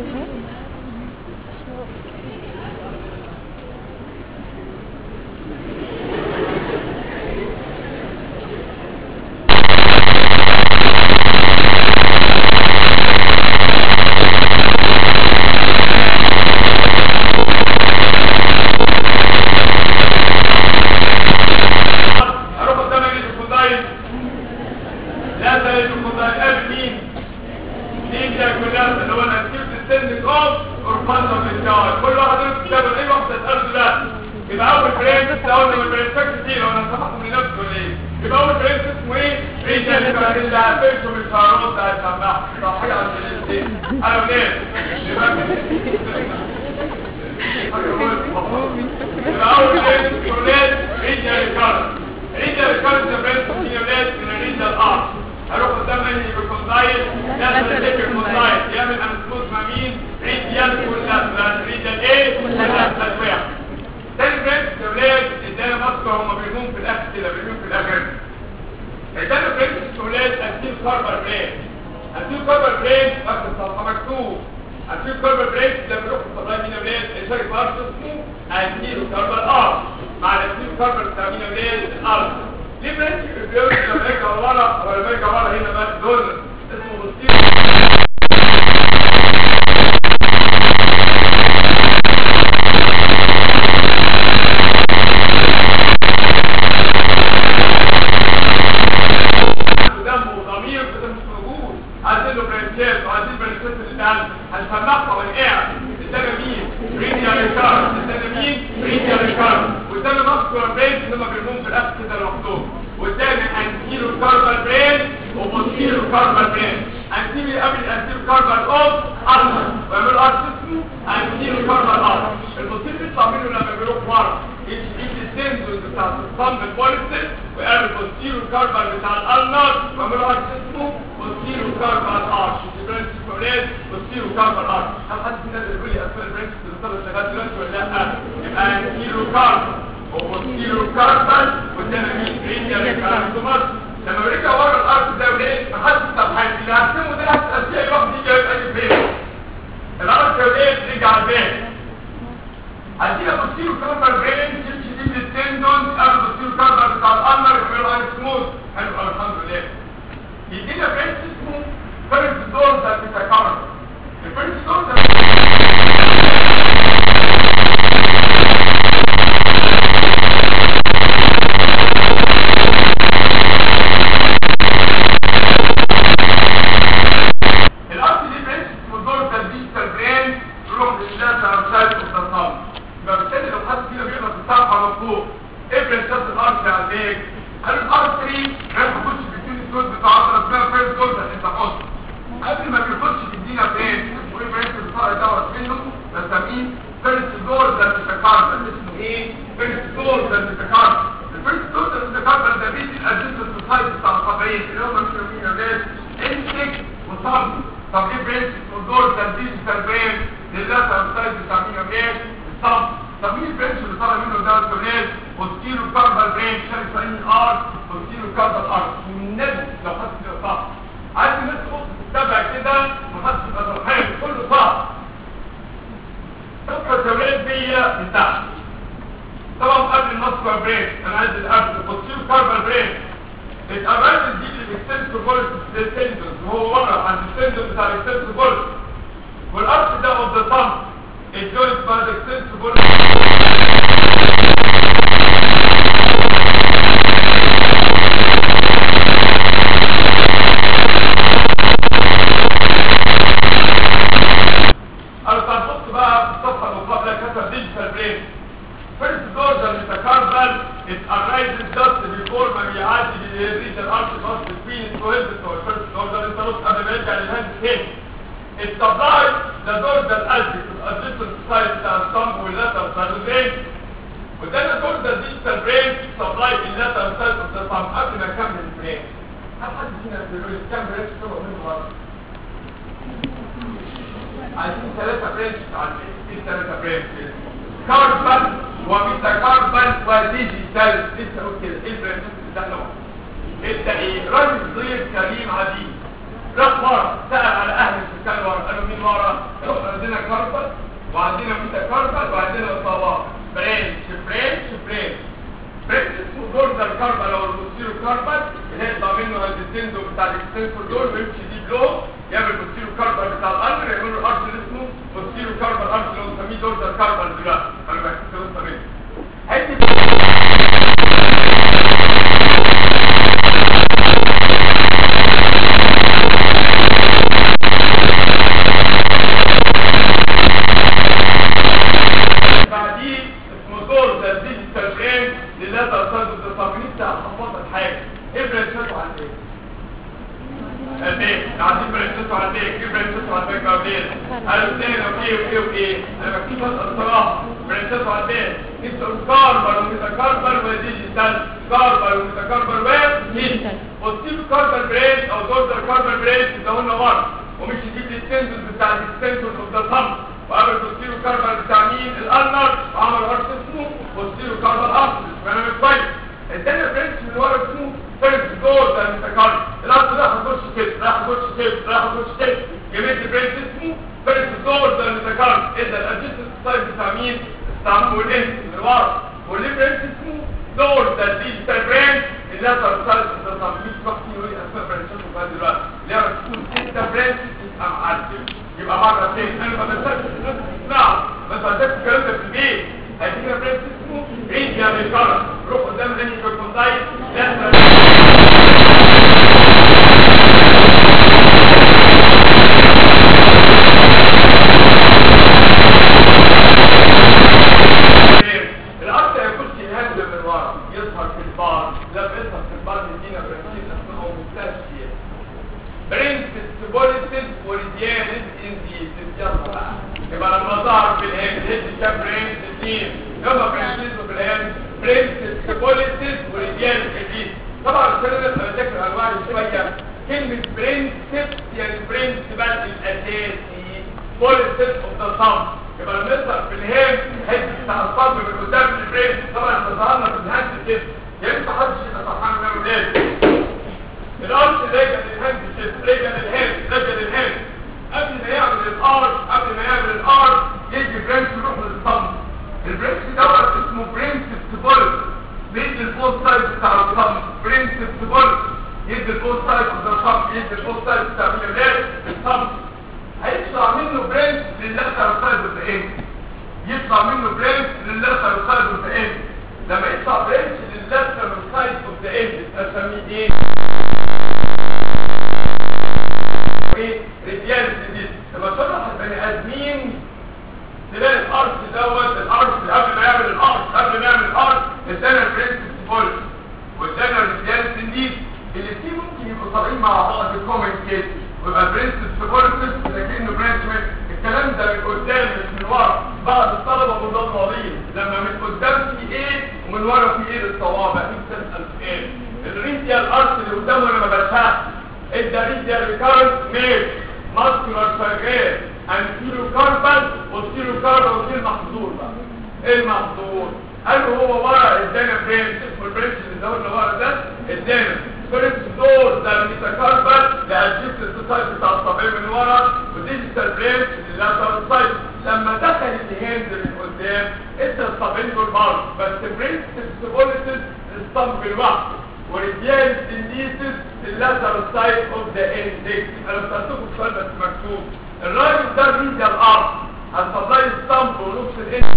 [SPEAKER 1] اروح قدام اجي الكوندايل لا تجد الكوندايل قبل مين مين ده كلها اللي هو الانتيب سيستمك اوف اورفاندا بالشاور كل واحد يمسك كتاب اي واحده تساله ده يبقى اول برين تساله من البريسبكت دي لو انا سامحكم لنفسه ولا ايه يبقى اول برين اسمه ايه ريجن اللي عارفينه من الشعارات بتاع السماح صحيح عند الاثنين انا وليه يبقى يبقى اول برين ولاد ريجن الكارت ريجن الكارت ده برين في ولاد من الريجن الارض هروح قدام انهي بالكوندايل لازم تجيب الكوندايل يعمل انسلوز مع مين ريديال كلها ريديال ايه كلها تسويع تاني برنس يا ولاد ادانا ماسكه هم بيرمون في الاخر كده بيرمون في الاخر ادانا برنس يا ولاد انتيل كاربر برين انتيل كاربر برين اخر صفحه مكتوب انتيل كاربر برين لما بيروح في الفضايا مين يا ولاد الشارك بارت اسمه انتيل كاربر ار مع الانتيل كاربر بتاع مين يا ولاد الارض ليه برنس بيقول لما يرجع ورا ولا يرجع ورا هنا بقى دول اسمه بوستيريور هنسمعها ونقع قدام مين ريديا ريكارد قدام مين ريديا ريكارد قدام ماسكولار برين اللي هم بيرمون في الاخر كده لوحدهم قدام انتيرو كاربال برين وبوستيرو كاربال برين انتيرو قبل الانتيرو كاربال اوف ارتر ويعملوا ارت اسمه انتيرو كاربال ارتر البوستيرو بيطلع منه لما بيروح ورا يجي السنسورز بتاع الصمب البوليسل ويعمل بوستيرو كاربال بتاع الالنر ويعملوا ارت اسمه بوستيرو كاربال ارش البرنس كوليز بوستيرو كاربال ارش هل حد فينا يقول لي اسماء البرنس اللي طلعت لغايه دلوقتي ولا لا يبقى انتيرو كاربال وبوستيرو كاربال قدام مين ريديا ريكارد لما رجع ورا الارض ده وليه محدش طب حاجه اللي هرسمه ده هسال فيه اي واحد يجي يبقى فين الارض ده وليه رجع البيت عندنا بوستيرو كاربال برين تمشي دي بالتندون قبل بوستيرو كاربال بتاع الامر يعملوا اير سموث حلو قوي الحمد لله يدينا برنس اسمه فيرست دور ده بتاع الفيرست دور ده الارض دي برنس اسمه دور تدبيس البرين يروح للثلاثة أمثال والتصام يبقى بالتالي لو حد فينا بيقدر تتصرف على طول ايه برنسات الارض على البيت قال الارض 3 ما تخش في التين الكود بتاع عضلة اسمها فيرست دور ده انت حط قبل ما بيخش تدينا برين وايه برنس الفرع دوت منه بسميه فيرست دور ده بتتكرر اسمه ايه فيرست دور ده بتتكرر الفيرست دور ده بتتكرر ده بيدي الادجنس السايد بتاع الطبيعيين اللي هم مش مين يا ناس انتك وصب طب ايه برنس دور تنفيذ التربيه للاسف السايد بتاع مين يا ناس الصب طب مين البرنس اللي طالع منه ده الكورنيل وستيرو كاربال برين شارك ان ار وستيرو كاربال ار والنبي لو حد كده صح عايز الناس تبص تتابع كده محدش يبقى فرحان كله صح تبقى التمرين دي من تحت طبعا قبل الماسكر برين انا عايز الارض وستيرو كاربال برين الامراض دي الاكستنسور بولس ديسندنس وهو ورا عند السندن بتاع الاكستنسور بولس والارض ده اوف ذا ثامب الجوينت بعد الاكستنسور بولس انا تعبت بقى في الصفحه المقابله كتب ديجيتال برين First dose of metacarpal it arises just before ما بيعدي بيريد الارش خاص between الكوهيبتور first dose ده انت نص قبل ما يرجع للهاند تاني السبلاي ده دور ده الالفي الادجستنت سايد بتاع الصمب واللاتر سايدوزين وده الدور ده الديجيتال برين سبلاي اللاتر سايد بتاع الصمب قبل ما يكمل البرين هل حد فينا بيقول لي كام برين تسوى منه مرة؟ عايزين ثلاثة برينش على ايه ثلاثة برينش كاربال وميتاكاربال وديجيتال لسه قلت كده ايه البرنامج ده نوع انت ايه راجل ضيف كريم عديد راح ورا سأل على اهل السكان ورا قالوا مين ورا قالوا عندنا كاربال وعندنا ميتاكاربال وعندنا اصابات برينش برينش برينش برينش اسمه دورزال كاربال او البوستيرو كاربال بنقطع منه الديسندو بتاع الاكستنسور دول ويمشي دي بلو يعمل بوستيرو كاربال بتاع القلب يعمل له الارش اللي اسمه بوستيرو كاربال ارش اللي هو بنسميه دورزال كاربال دلوقتي انا بحكي قصه منه هدي بعديه اسمه دور ده ديجيتال برين لله تصدق التصاميم بتاع خفض الحاجه ابره شكله عن ايه قد ايه عايزين برنسيسو على البيك في برنسيسو على البيك قبلين قالوا اثنين وايه وايه وايه انا بكتب بس الصراحه برنسيسو على البيك انت كاربر وميتاكاربر وديجيتال كاربر وميتاكاربر وديجيتال وتسيب كاربر برين او دورزر كاربر برين ده قلنا ورا ومش يجيب لي السنسور بتاع الاكستنسور اوف ذا ثامب وقبل بوستيرو كاربر بتاع مين الالنر وعمل ارش اسمه بوستيرو كاربر ارش انا مش كويس ادانا برنس من ورا اسمه فيرست دور ده الميتاكاربر الارض ده هتخش كده راح تخش كده راح تخش كده جبت البرنس اسمه فيرست دور ده الميتاكاربر ادى الادجستنت سايد بتاع مين استعمل والانس اللي ورا واللي برنس اسمه دور ده الديجيتال برنس اللي هتر سايد ده طب مش وقت يقول اسماء برنسات وبعد دلوقتي ليه تكون ستة برنس يبقى معلم يبقى مرة تاني انا ما بنساش الناس تسمعه بس هتاك الكلام ده في البيت هيدينا برنس اسمه عيد يا بيكارة روح قدام اني كونتايت لا كام برنس اثنين يلا برنسز وفي الهند برنسز بوليسز وريديان جديد طبعا عشان انا بذاكر انواع شويه كلمه برنسز يعني برنسبل الاساسي بوليسز اوف ذا صم يبقى لما نطلع في الهند حته بتاع الصم من قدام البرنس طبعا بتظهرنا في الهند كده يا ريت محدش يبقى فرحان من اولاد الارض رجل الهند رجل الهند رجل الهند قبل ما يعمل الارض قبل ما يعمل الارض يجي برنس يروح للصم البرنس دوت اسمه برنس ستيبول بيدي البوست سايد بتاع الصم برنس ستيبول يدي البوست سايد بتاع الصم يدي البوست سايد بتاع الولاد الصم هيطلع منه برنس للاسر سايد بتاعين يطلع منه برنس للاسر سايد بتاعين لما يطلع برنس للاسر سايد بتاعين اسميه ايه ايه رجال جديد لما شرح البني ادمين تلاقي الارض دوت الارض قبل ما يعمل الارض قبل ما يعمل الارض ادانا برنس بول وادانا رجال جديد اللي فيه ممكن يبقوا طالعين مع بعض كومن كده ويبقى برنس سبورتس لكنه برانشمنت الكلام ده من قدام مش من ورا بعض الطلبه مضللين لما من قدام في ايه ومن ورا في ايه للصوابع انت تسال في ايه الريديال ارت اللي قدامه انا ما بشهدش الداريديال ريكارنت ميل ماسكولار شغال انتيرو كاربال وستيرو كاربال ودي المحظور بقى ايه المحظور قال هو ورا ادانا برينش اسمه البرينش اللي ده اللي ورا ده ادانا فيرست دور ده الميتاكاربال لأجهزة السايد بتاع الصبعين من ورا وديجيتال برينش للاتر سايد لما دخل الهند من قدام ادى الصبعين دول برضه بس برينش ستيبوليتس الصنب لوحده ورجال الدنديسس اللاتر سايد اوف ذا اندكس انا بسالتكم السؤال بس مكتوب الراجل ده ريديال ارت هتطلعي الصنب ونص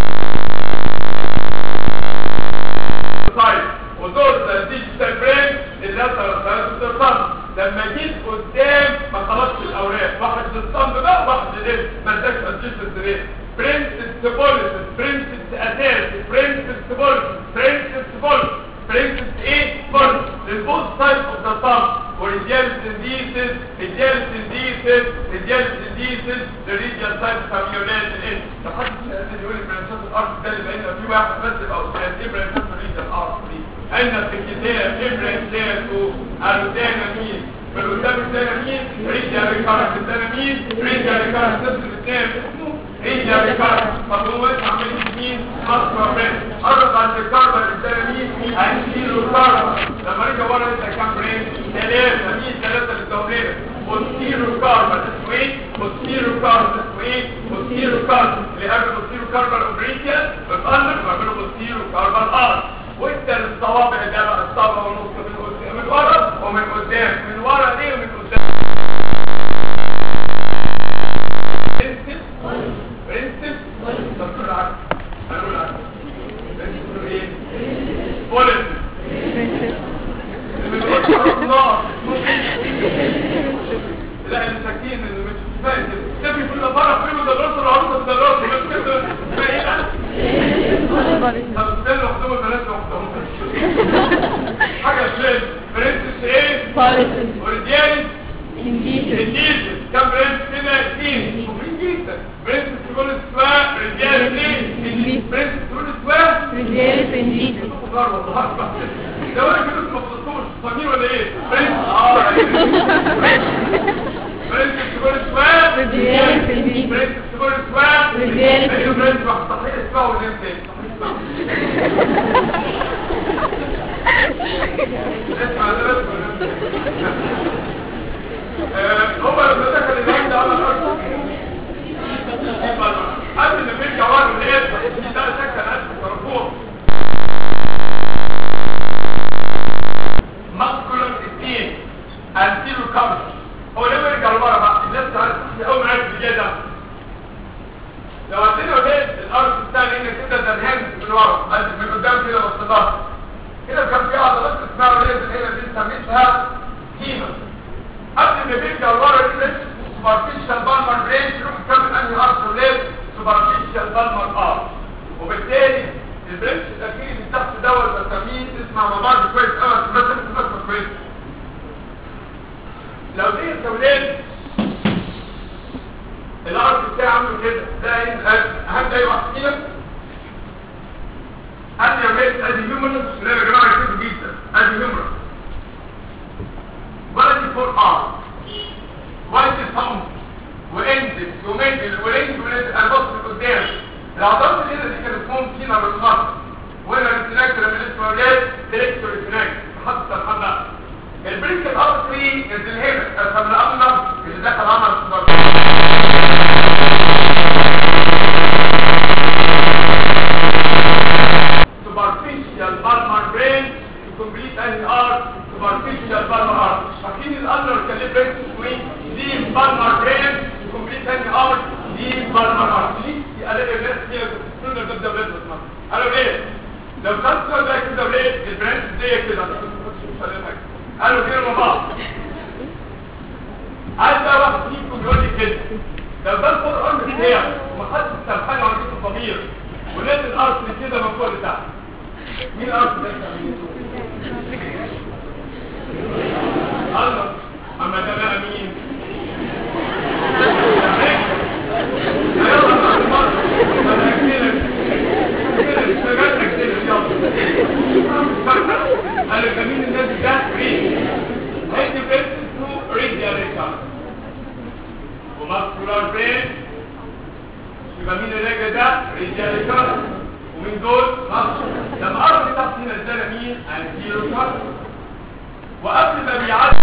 [SPEAKER 1] سايد ودول ده الديجيتال برين اللاتر سايد اوف ذا صنب لما جيت قدام ما خلصش الاوراق واحد للصنب بقى واحد للإيه ما اداش اديشن ليه برنس ستيبوليس برنس اساس برنس ستيبوليس برنس ستيبوليس برنسس ايه فرد للبوث سايد اوف ذا ثامب وريديال سنديسس ريديال سنديسس ريديال سنديسس للريديال سايد فاميولات الايه لحد اللي يقول برنسات الارض ده اللي بقينا في واحد بس او ايه برنسات الريديال ارض دي اين في الكتاب ايه برنسات ارودانا مين بالقدام الثاني مين ريديال ريكارد الثاني مين ريديال ريكارد نفس الاثنين اسمه ريديال ريكارد طب هو اسمه عامل مين مصر برنس قرب عند الكاربا الثاني مين هنشيله الكاربا لما رجع ورا انت كام برين ثلاثة مين ثلاثة للدولين بوستيرو كاربا اسمه ايه بوستيرو كاربا اسمه ايه بوستيرو كاربا اللي قبل بوستيرو كاربا الاوبريتيا بتقلب ويعملوا بوستيرو كاربا الارض وانت الصوابع ده بقى الصابع ونص من قدام من ورا ومن قدام من ورا دي ومن قدام برنسس برنسس طب شو العكس قالوا العكس برنسس ايه بوليس لا اللي ساكتين اللي مش فاهم ده بيقول له فرق فين ده الراس العروسه ده الراس بس كده ما ايه ده طب استنى وحدهم البنات لوحدهم حاجه شيء برنسس ايه
[SPEAKER 2] Policy.
[SPEAKER 1] ورجالي
[SPEAKER 2] Indecent.
[SPEAKER 1] الديزل كم برنس كده اثنين مفيد جدا برنس تقول اسمها رجال اثنين برنس تقول اسمها
[SPEAKER 2] Reserve indecent.
[SPEAKER 1] خضار والله ده ولا كده ما بتطلعوش صغير ولا ايه برنس اه برنس تقول اسمها
[SPEAKER 2] رجال في البيت.
[SPEAKER 1] برنس تقول اسمها
[SPEAKER 2] رجال في
[SPEAKER 1] ايوه
[SPEAKER 2] البيت.
[SPEAKER 1] برنس بقى صحيح اسمها ولا انت اسمع ده بس آه، هو لما دخل الهند عمل ارض قبل ما بيرجع ورا من ايه ده سكن اسف مرفوع ماسكولار اثنين انتيرو كامل هو لما يرجع لورا بقى الناس تعرف اول ما عرفت الجاي لو عندنا ولاد الارض الثاني هنا كده ده الهند من ورا قد من قدام كده بس ظهر كده كان في عضلات اسمها ولاد هنا دي سميتها كيما قبل ما بيرجع لورا دي لسه سوبرفيشال بالمر برين تروح تكمل انهي ارض ولاد سوبرفيشال بالمر ارض وبالتالي البرنش الاخير اللي تحت دوت بسميه اسمع مع بعض كويس قوي بس بس بس كويس لو دي التولاد الارض بتاعي عامله كده ده اهم اي واحد فينا دي كان اسمهم سينا بالخط وهنا الانتراكت لما اسمه اولاد ديريكتور انتراكت حتى الحمد البريك الارتري اللي هنا كان الامر اللي دخل عمل الصدر superficial palmar brain to complete an arc superficial palmar arc فاكرين الامر كان ليه برين اسمه ايه deep palmar brain to complete an arc deep palmar arc ليه الاقي الناس هي تقدر تبدا بيزنس مثلا قالوا ليه لو كان السؤال ده كده ليه البرانش دي كده قالوا كده مع بعض عايز بقى واحد فيكم يقول لي كده لو ده القران بتاعي ومحدش سامحني عن جسم الضمير ونازل الارض كده من فوق لتحت مين الارض ده الله اما ده بقى مين يلا بقى المرة. أنا هكتلك. هكتلك. اشتغلت هكتلك. يلا. قال جميل الناس ده ريد هيدي بريد اسمه ريد يا ريكارد وماسكولار برين يبقى مين الراجل ده رجال كارد ومين دول ماسكولار لما قرب تحت هنا الزلة مين انتيرو كارد وقبل ما بيعدي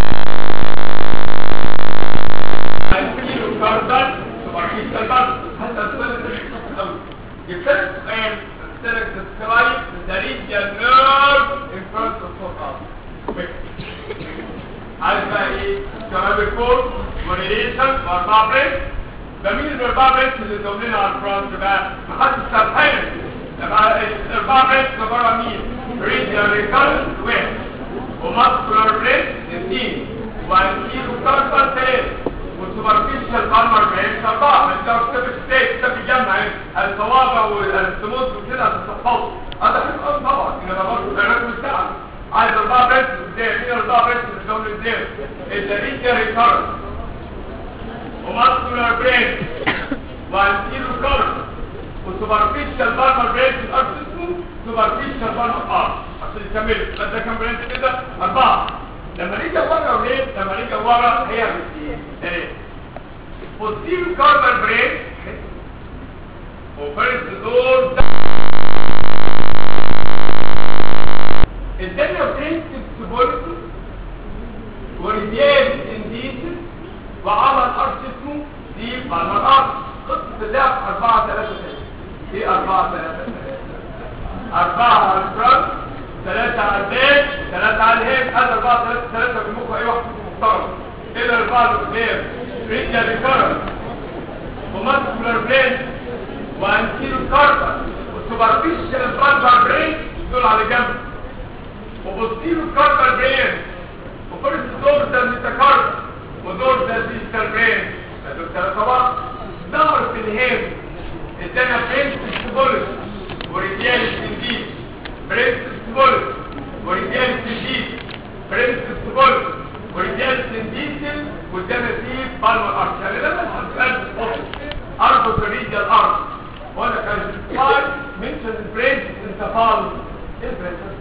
[SPEAKER 1] انتيرو كاردال سوبرفيشال كارد حتى السؤال ده مش قوي جبت لك سؤال قلت لك describe the radial nerve in front of the heart عايز بقى ايه كمان الكور وريليشن واربعه بريك ده مين الاربعه بريك اللي زودنا على الفرونت بقى محدش سامحنا لما الاربعه بريك ده بره مين ريديال ريكارد واحد وماسكولار بريك اثنين وانتيرو كاربال ثلاثه والسوبرفيشال بالمر بريك اربعه ما انت كتاب ستيت كتاب بيجمع الصوابع والسموث وكده هتتحفظوا هذا حلو قوي طبعا انما برضه ده رقم الساعه عايز اربعه بريك قدام مين اربعه بريك اللي زود قدام الريديال ريكارد وماسكولار برين وانتيرو كارد وسوبرفيشال بالمر برين في الارض اسمه سوبرفيشال بالمر ار عشان يكمل بس ده كام برين كده اربعه لما نيجي ورا وليه لما نيجي ورا هي ايه بوستيرو كاربال برين وفيرست دور الدنيا برنسبل سيبوليتو وريديال انديسس وعمل ارش اسمه دي بالمر ارش قصة اللعب 4 3 3 ايه 4 3 3 4 على الفرونت 3 على الباك 3 على الهيب هذا 4 3 3 بالمخ اي واحد محترم ايه الاربعه اللي قدام ريديا ريكارد وماسكولار برين وانتيرو كاربا والسوبرفيشال بالمر برين دول على جنب وبوستيرو كاربا برين وفرست دور ده الميتاكارد ودور ده الديسكال برين دول ثلاثة بقى دور في الهيم ادانا برنس ستيبولس وريديال سنديد برنس ستيبولس وريديال سنديد برنس ستيبولس وريديال سنديد وادانا فيه بالمر ارش يعني لما الحساب اربط الريديال ارش وانا كان سلايد منشن البرنس انتفال ايه البرنس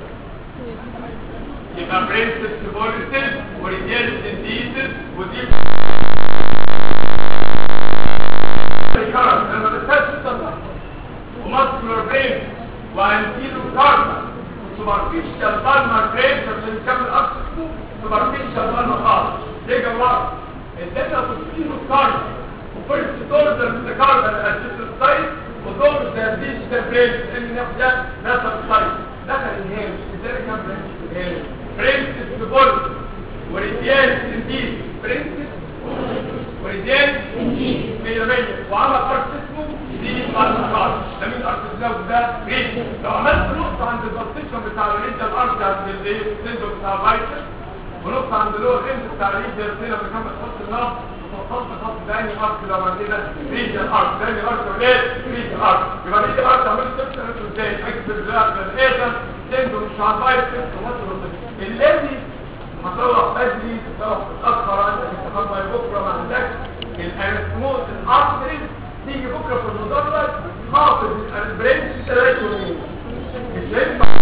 [SPEAKER 1] يبقى برنس ستيبولس وريديال سنديد ودي الكرم انا بتسال الصدر وماسكولار برين وانتيرو كارما سوبرفيشال بالمر برين عشان نكمل اكتر اسمه سوبرفيشال بالمر خالص دي جوار ادينا بوستيرو كارما وفيرست دور ده الكارما الاسيست سايت ودور ده ديجيتال برين اللي ناخد ده ناسا سايت دخل الهيم ازاي كان برين الهيم برنسس ببول وريديال انديد برنسس وريديال مية مية وعمل ارت اسمه دي الارت ده مين ارت الزوج ده ريد لو عملت نقطة عند البارتيشن بتاع الريد الارت عند السندو بتاع البايتر ونقطة عند اللي هو الريد بتاع الريد هنا بكام تحط النار وتحط خط داني ارت لو عندنا ريد الارت داني ارت ولاد ريد الارت يبقى ريد الارت عملت تكسر ازاي اكسر لا بالايزن سندو مش على البايتر الذي هتروح بدري تروح متأخر انت بتتخطى بكره ما عندكش الارثموس الارتري تيجي بكره في المدرج حافظ البرنس ثلاث يومين مش هينفع